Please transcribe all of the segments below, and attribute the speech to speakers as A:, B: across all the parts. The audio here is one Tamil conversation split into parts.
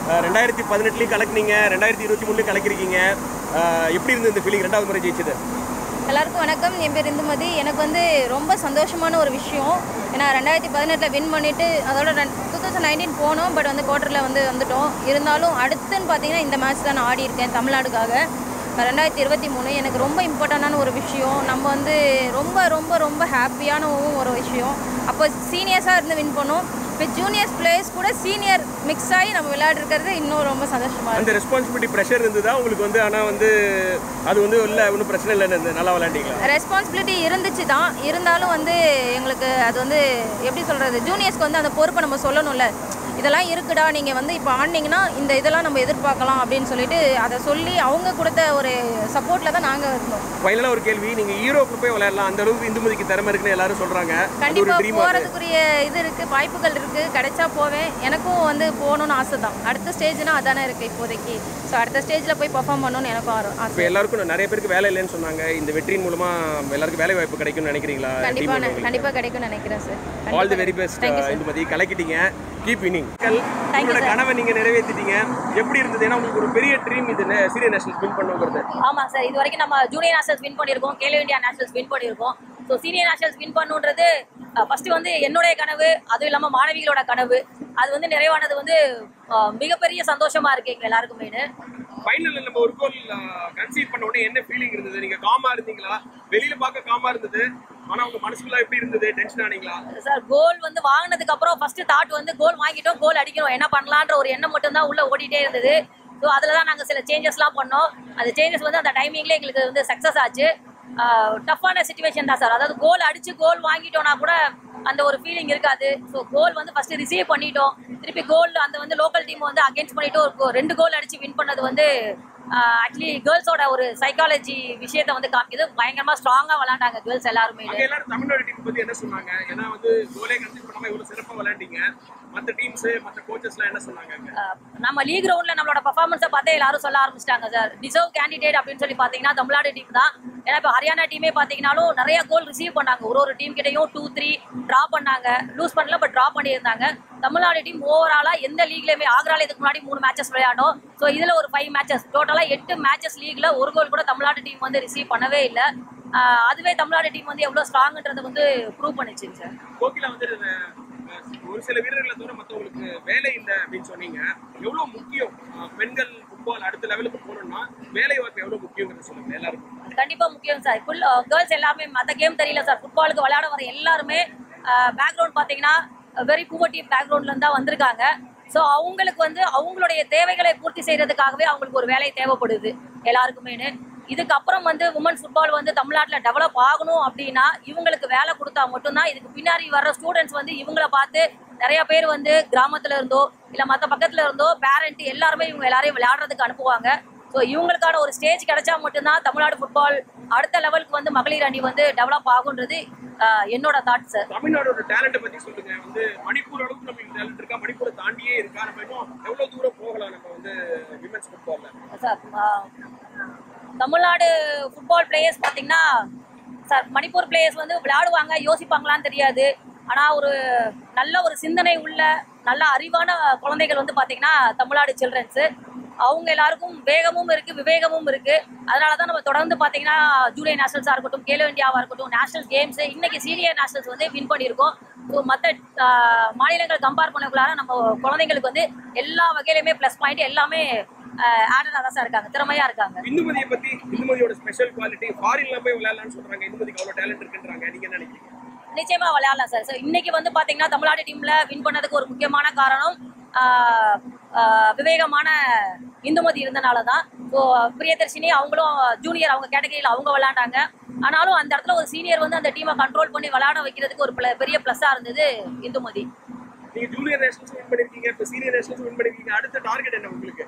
A: அஹ், ரெண்டாயிரத்தி பதினெட்டுலையும் கலக்குனீங்க ரெண்டாயிரத்தி இருபத்தி மூணுலையும் கலக்கிருக்கீங்க அஹ், எப்படி இருந்தது இந்த ஃபீலிங் ரெண்டாவது முறை ஜெயிச்சது
B: எல்லாருக்கும் வணக்கம் என் பேர் இந்துமதி எனக்கு வந்து ரொம்ப சந்தோஷமான ஒரு விஷயம் ஏன்னா ரெண்டாயிரத்தி பதினெட்டில் வின் பண்ணிவிட்டு அதோட டூ தௌசண்ட் நைன்டீன் போனோம் பட் வந்து குவார்ட்டரில் வந்து வந்துட்டோம் இருந்தாலும் அடுத்துன்னு பார்த்தீங்கன்னா இந்த மேட்ச் தான் நான் ஆடி இருக்கேன் தமிழ்நாடுக்காக ரெண்டாயிரத்தி இருபத்தி மூணு எனக்கு ரொம்ப இம்பார்ட்டண்டான ஒரு விஷயம் நம்ம வந்து ரொம்ப ரொம்ப ரொம்ப ஹாப்பியான ஒரு விஷயம் அப்போ சீனியர்ஸாக இருந்து வின் பண்ணோம் இப்போ ஜூனியர்ஸ் பிளேயர்ஸ் கூட சீனியர் மிக்ஸ் ஆகி நம்ம விளையாடுறது இன்னும் ரொம்ப சந்தோஷமாக இருக்கு
A: அந்த ரெஸ்பான்சிபிலிட்டி ப்ரெஷர் இருந்ததா உங்களுக்கு வந்து ஆனால் வந்து அது வந்து இல்லை ஒன்றும் பிரச்சனை இல்லைன்னு நல்லா விளையாண்டீங்களா
B: ரெஸ்பான்சிபிலிட்டி இருந்துச்சு தான் இருந்தாலும் வந்து எங்களுக்கு அது வந்து எப்படி சொல்கிறது ஜூனியர்ஸ்க்கு வந்து அந்த பொறுப்பை நம்ம சொல்லணும்ல இதெல்லாம் இருக்குடா நீங்கள் வந்து இப்போ ஆடினீங்கன்னா இந்த இதெல்லாம் நம்ம எதிர்பார்க்கலாம் அப்படின்னு சொல்லிட்டு அதை சொல்லி அவங்க கொடுத்த ஒரு சப்போர்ட்டில் தான் நாங்கள் இருந்தோம்
A: ஃபைனலாக ஒரு கேள்வி நீங்கள் ஈரோக்கு போய் விளையாடலாம் அந்த அளவுக்கு இந்துமதிக்கு திறமை இருக்குன்னு எல்லாரும் சொல்கிறாங்க அது ஒரு
B: கண்டிப்பாக
A: ட்ரீம்
B: போகிறதுக்குரிய இது இருக்குது வாய்ப்புகள் இருக்குது கிடைச்சா போவேன் எனக்கும் வந்து போகணுன்னு ஆசை தான் அடுத்த ஸ்டேஜ்னா அதானே இருக்குது இப்போதைக்கு ஸோ அடுத்த ஸ்டேஜில் போய் பர்ஃபார்ம் பண்ணணும்னு எனக்கும் ஆர்வம் ஆசை
A: இப்போ எல்லாருக்கும் நிறைய பேருக்கு வேலை இல்லைன்னு சொன்னாங்க இந்த வெற்றியின் மூலமா எல்லாருக்கும் வேலை வாய்ப்பு கிடைக்கும்னு நினைக்கிறீங்களா
B: கண்டிப்பாக கண்டிப்பாக கிடைக்கும்னு நினைக்கிறேன் sir
A: all the very best
B: Thank you, sir.
A: Indumathi கலக்கிட்டீங்க கீப் வினிங்
B: you,
A: உங்களோட
B: sir.
A: கனவை நீங்க நிறைவேற்றிட்டீங்க எப்படி இருந்தது ஏன்னா உங்களுக்கு ஒரு பெரிய ட்ரீம் இது சீரியர் நேஷனல் வின் பண்ணுங்கிறது
C: ஆமாம் சார் இது வரைக்கும் நம்ம ஜூனியர் நேஷனல்ஸ் வின் பண்ணியிருக்கோம் கேலோ இந்தியா நேஷனல்ஸ் வின் பண்ணியிருக்கோம் ஸோ சீனியர் நேஷனல்ஸ் வின் பண்ணுன்றது ஃபர்ஸ்ட் வந்து என்னுடைய கனவு அதுவும் இல்லாமல் மாணவிகளோட கனவு அது வந்து நிறைவானது வந்து அஹ், மிகப்பெரிய சந்தோஷமா இருக்கு எங்க எல்லாருக்குமே
A: ஃபைனல்ல நம்ம ஒரு கோல் கன்சீட் பண்ண உடனே என்ன ஃபீலிங் இருந்தது நீங்க காமா இருந்தீங்களா வெளியில பார்க்க காமா இருந்தது ஆனா உங்க மனசுக்குள்ள எப்படி இருந்தது டென்ஷன் ஆனீங்களா
C: சார் கோல் வந்து வாங்கினதுக்கு அப்புறம் ஃபர்ஸ்ட் தாட் வந்து கோல் வாங்கிட்டோம் கோல் அடிக்கணும் என்ன பண்ணலான்ற ஒரு எண்ணம் மட்டும் தான் உள்ள ஓடிட்டே இருந்தது ஸோ அதில் தான் நாங்கள் சில சேஞ்சஸ்லாம் பண்ணோம் அந்த சேஞ்சஸ் வந்து அந்த டைமிங்லேயே எங்களுக்கு வந்து சக்ஸஸ் ஆச்சு டஃப்பான சுச்சுவேஷன் தான் சார் அதாவது கோல் அடிச்சு கோல் வாங்கிட்டோம்னா கூட அந்த ஒரு ஃபீலிங் இருக்காது ஸோ கோல் வந்து ஃபர்ஸ்ட் ரிசீவ் பண்ணிட்டோம் திருப்பி கோல் அந்த வந்து லோக்கல் டீம் வந்து அகேன்ஸ்ட் பண்ணிட்டு ஒரு go- ரெண்டு கோல் அடிச்சு வின் பண்ணது வந்து ஆக்சுவலி கேர்ள்ஸோட ஒரு சைக்காலஜி விஷயத்தை வந்து காமிக்குது பயங்கரமா ஸ்ட்ராங்கா விளையாண்டாங்க கேர்ள்ஸ் எல்லாருமே
A: அங்க எல்லாரும் தமிழ்நாடு டீம் பத்தி என்ன சொன்னாங்க ஏன்னா வந்து கோலே கன்சீட் பண்ணாம இவ்வளவு சிறப்பா விளையாண்டீங்க மத்த டீம்ஸ் மத்த கோச்சஸ்லாம் என்ன சொன்னாங்க அங்க?
C: அஹ் நம்ம லீக் ரவுண்ட்ல நம்மளோட பர்ஃபார்மன்ஸை பார்த்தே எல்லாரும் சொல்ல ஆரம்பிச்சிட்டாங்க சார் டிசர்வ் கேண்டிடேட் அப்படின்னு சொல்லி பார்த்தீங்கன்னா தமிழ்நாடு டீம் தான் ஏன்னா இப்போ ஹரியானா டீமே பார்த்தீங்கன்னாலும் நிறைய கோல் ரிசீவ் பண்ணாங்க ஒரு ஒரு டீம் கிட்டையும் டூ த்ரீ ட்ரா பண்ணாங்க லூஸ் பண்ணல பட் ட்ரா பண்ணியிருந்தாங்க தமிழ்நாடு டீம் ஓவராலாக எந்த லீக்லையுமே ஆக்ரால இதுக்கு முன்னாடி மூணு மேட்சஸ் விளையாடும் ஸோ இதில் ஒரு ஃபைவ் மேட்சஸ் டோட்டலாக எட்டு மேட்சஸ் லீக்ல ஒரு கோல் கூட தமிழ்நாடு டீம் வந்து ரிசீவ் பண்ணவே இல்லை அதுவே தமிழ்நாடு டீம் வந்து எவ்வளோ ஸ்ட்ராங்ன்றதை வந்து ப்ரூவ் பண்ணுச்சுங்க சார்
A: கோகிலா வந்து அஹ், ஒரு சில வீரர்களை தவிர மத்தவங்களுக்கு வேலை இல்லை அப்படின்னு சொன்னீங்க எவ்வளவு முக்கியம் அஹ், பெண்கள் ஃபுட்பால் அடுத்த லெவலுக்கு போகணும்னா வேலை வாய்ப்பு எவ்வளவு முக்கியங்கிறத சொல்லுங்க எல்லாருக்கும்
C: கண்டிப்பா முக்கியம் சார் ஃபுல் கேர்ள்ஸ் எல்லாமே மற்ற கேம் தெரியல சார் ஃபுட்பாலுக்கு விளையாட வர எல்லாருமே பேக்ரவுண்ட் பார்த்தீங்கன்னா வெரி புவர்ட்டி பேக்ரவுண்ட்ல இருந்தா வந்திருக்காங்க ஸோ அவங்களுக்கு வந்து அவங்களுடைய தேவைகளை பூர்த்தி செய்யறதுக்காகவே அவங்களுக்கு ஒரு வேலை தேவைப்படுது எல்லாருக்குமேனு இதுக்கப்புறம் வந்து உமன் ஃபுட்பால் வந்து தமிழ்நாட்டில் டெவலப் ஆகணும் அப்படின்னா இவங்களுக்கு வேலை கொடுத்தா மட்டும்தான் இதுக்கு பின்னாடி வர்ற ஸ்டூடெண்ட்ஸ் வந்து இவங்கள பார்த்து நிறைய பேர் வந்து கிராமத்துல இருந்தோ இல்லை மற்ற பக்கத்துல இருந்தோ பேரண்ட் எல்லாருமே இவங்க எல்லாரையும் விளையாடுறதுக்கு அனுப்புவாங்க ஸோ இவங்களுக்கான ஒரு ஸ்டேஜ் கிடைச்சா மட்டும்தான் தமிழ்நாடு ஃபுட்பால் அடுத்த லெவலுக்கு வந்து மகளிர் அணி வந்து டெவலப் ஆகுன்றது ஆஹ், என்னோட தாட் சார்
A: தமிழ்நாடோட டேலண்ட்டை பத்தி சொல்லுங்க வந்து மணிப்பூர் அளவுக்கு நமக்கு டேலண்ட் இருக்கா மணிப்பூரை தாண்டியே இருக்கா நம்ம இன்னும் எவ்வளவு தூரம் போகலாம் நம்ம வந்து விமன்ஸ் ஃபுட்பால்ல
C: சார் ஆஹ், தமிழ்நாடு ஃபுட்பால் பிளேயர்ஸ் பார்த்தீங்கன்னா சார் மணிப்பூர் பிளேயர்ஸ் வந்து விளையாடுவாங்க யோசிப்பாங்களான்னு தெரியாது ஆனால் ஒரு நல்ல ஒரு சிந்தனை உள்ள நல்ல அறிவான குழந்தைகள் வந்து பார்த்தீங்கன்னா தமிழ்நாடு சில்ட்ரன்ஸு அவங்க எல்லாருக்கும் வேகமும் இருக்கு விவேகமும் இருக்கு அதனால தான் நம்ம தொடர்ந்து பார்த்தீங்கன்னா ஜூனியர் நேஷனல்ஸாக இருக்கட்டும் கேலோ இந்தியாவாக இருக்கட்டும் நேஷனல் கேம்ஸ் இன்னைக்கு சீனியர் நேஷனல்ஸ் வந்து வின் பண்ணியிருக்கோம் ஸோ மற்ற மாநிலங்கள் கம்பேர் பண்ணக்குள்ளார நம்ம குழந்தைங்களுக்கு வந்து எல்லா வகையிலுமே ப்ளஸ் பாயிண்ட் எல்லாமே ஆடராக தான் சார் இருக்காங்க திறமையா இருக்காங்க
A: இந்துமதியை பத்தி இந்துமதியோட ஸ்பெஷல் குவாலிட்டி ஃபாரின்ல போய் விளையாடலாம்னு சொல்றாங்க இந்துமதிக்கு அவ்வளவு டேலண்ட் இருக்குன்றாங்க நீங்க என்ன நினைக்கிறீங்க
C: நிச்சயமா விளையாடலாம் சார் ஸோ இன்னைக்கு வந்து பாத்தீங்கன்னா தமிழ்நாடு டீம்ல வின் பண்ணதுக்கு ஒரு முக்கியமான காரணம் ஆஹ், ஆஹ், விவேகமான இந்துமதி இருந்தனால தான் ஸோ பிரியதர்ஷினி அவங்களும் ஜூனியர் அவங்க கேட்டகரியில் அவங்க விளையாண்டாங்க ஆனாலும் அந்த இடத்துல ஒரு சீனியர் வந்து அந்த டீமை கண்ட்ரோல் பண்ணி விளையாட வைக்கிறதுக்கு ஒரு pl- பெரிய ப்ளஸ்ஸாக இருந்தது இந்துமதி
A: நீங்க ஜூனியர் நேஷனல்ஸ் வின் பண்ணிருக்கீங்க இப்ப சீனியர் நேஷனல்ஸ் வின் பண்ணிருக்கீங்க அடுத்த டார்கெட் என்ன உங்களுக்கு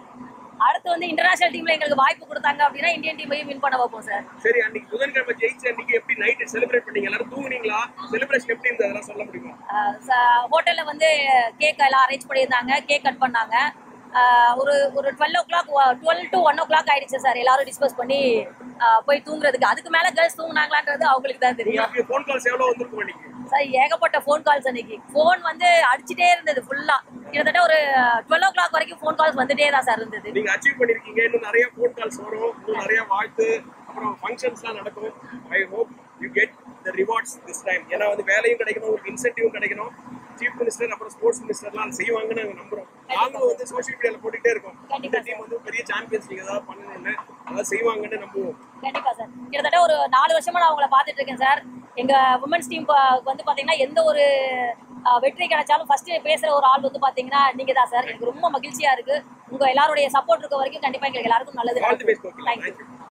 C: அடுத்து வந்து இன்டர்நேஷனல் டீம்ல எங்களுக்கு வாய்ப்பு கொடுத்தாங்க அப்படின்னா இந்தியன் டீமையும் வின் பண்ண வைப்போம் சார்
A: சரி அன்னைக்கு புதன்கிழமை ஜெயிச்ச அன்னைக்கு எப்படி நைட் செலிப்ரேட் பண்ணீங்க எல்லாரும் தூங்குனீங்களா செலிப்ரேஷன் எப்படி இருந்தது அதெல்லாம் சொல்ல முடியுமா
C: ஹோட்டல்ல வந்து கேக் எல்லாம் அரேஞ்ச் பண்ணியிருந்தாங்க கேக் கட் பண்ணாங்க ஆஹ் ஒரு ஒரு twelve o'clock twelve to one o'clock ஆயிடுச்சு சார் எல்லாரும் டிஸ்கஸ் பண்ணி ஆஹ் போய் தூங்குறதுக்கு அதுக்கு மேல கேர்ள்ஸ் தூங்குனாங்களான்றது அவங்களுக்கு தான் தெரியும்
A: உங்களுக்கு ஃபோன் கால்ஸ் எவ்வளவு வந்திருக்கும் அன்னைக்கு
C: சார் ஏகப்பட்ட ஃபோன் கால்ஸ் அன்னைக்கு ஃபோன் வந்து அடிச்சுட்டே இருந்தது ஃபுல்லா கிட்டத்தட்ட ஒரு டுவெல் ஓ கிளாக் வரைக்கும் ஃபோன் கால்ஸ் வந்துட்டே தான் சார் இருந்தது
A: நீங்க அச்சீவ் பண்ணிருக்கீங்க இன்னும் நிறைய ஃபோன் கால்ஸ் வரும் இன்னும் நிறைய வாழ்த்து அப்புறம் ஃபங்க்ஷன்ஸ்லாம் நடக்கும் I hope you get the rewards this time ஏன்னா வந்து வேலையும் கிடைக்கணும் உங்களுக்கு இன்சென்டிவும் கிடைக்கணும் சீஃப் மினிஸ்டர் அப்புறம் ஸ்போர்ட்ஸ் மினிஸ்டர்லாம் செய்வாங்கன்னு நாங்க நம்புறோம் நாங்களும் வந்து சோஷியல் மீடியால போட்டுட்டே இருக்கோம் இந்த
C: கண்டிப்பா
A: டீம் வந்து பெரிய சாம்பியன்ஸ் லீக் ஏதாவது பண்ணணும்னு அதாவது செய்வாங்கன்னு நம்புவோம்
C: கண்டிப்பா சார் கிட்டத்தட்ட ஒரு நாலு வருஷமா நான் உங்களை பார்த்துட்டு இருக்கேன் சார் எங்க உமன்ஸ் டீம் வந்து பாத்தீங்கன்னா எந்த ஒரு அஹ், வெற்றி கிடைச்சாலும் ஃபர்ஸ்ட் பேசுற ஒரு ஆள் வந்து பாத்தீங்கன்னா நீங்க தான் சார் எனக்கு ரொம்ப மகிழ்ச்சியா இருக்கு உங்க எல்லாருடைய சப்போர்ட் இருக்க வரைக்கும் கண்டிப்பா எங்களுக்கு எல்லாருக்கும் நல்லது
A: all the best okay
C: thank you
A: thank you